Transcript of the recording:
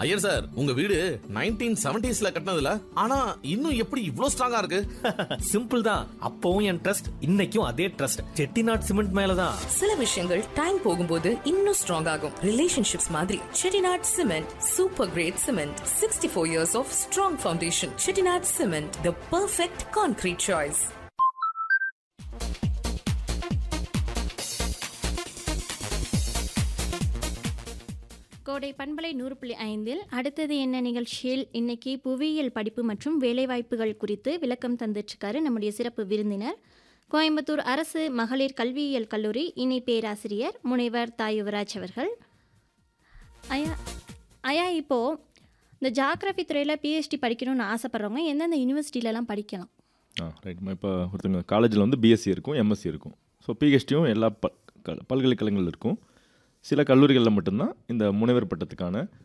Iyer sir உங்க வீடு nineteen செவன்டிஸ்ல கட்டினதுல ஆனா இன்னும் எப்படி இவ்ளோ ஸ்ட்ராங்கா இருக்கு சிம்பிள் தான் அப்பவும் என் ட்ரஸ்ட் இன்னைக்கும் அதே ட்ரஸ்ட் செட்டிநாட் சிமெண்ட் மேலதான் சில விஷயங்கள் டைம் போகும்போது இன்னும் ஸ்ட்ராங் ஆகும் ரிலேஷன்ஷிப்ஸ் மாதிரி Chettinad cement super great cement sixty four years of strong foundation Chettinad cement the perfect concrete choice Kodai பண்பலை நூறு புள்ளி ஐந்தில் அடுத்தது என்ன நிகழ்ச்சியில் இன்னைக்கு புவியியல் படிப்பு மற்றும் வேலைவாய்ப்புகள் குறித்து விளக்கம் தந்துட்டுருக்காரு நம்முடைய சிறப்பு விருந்தினர் கோயம்புத்தூர் அரசு மகளிர் கல்வியியல் கல்லூரி இணை பேராசிரியர் முனைவர் தாயுவராஜ் அவர்கள் ஐயா ஐயா இப்போது இந்த ஜாகிரபி துறையில் பிஹெச்டி படிக்கணும்னு ஆசைப்பட்றவங்க எந்தெந்த யூனிவர்சிட்டிலலாம் படிக்கலாம் ஆ ரைட் இப்போ ஒருத்தங்க காலேஜில் வந்து பிஎஸ்சி இருக்கும் எம்எஸ்சி இருக்கும் ஸோ பிஹெச்டியும் எல்லா ப க- பல்கலைக்கழகங்கள் இருக்கும் சில கல்லூரிகளில் மட்டும்தான் இந்த முனைவர் பட்டத்துக்கான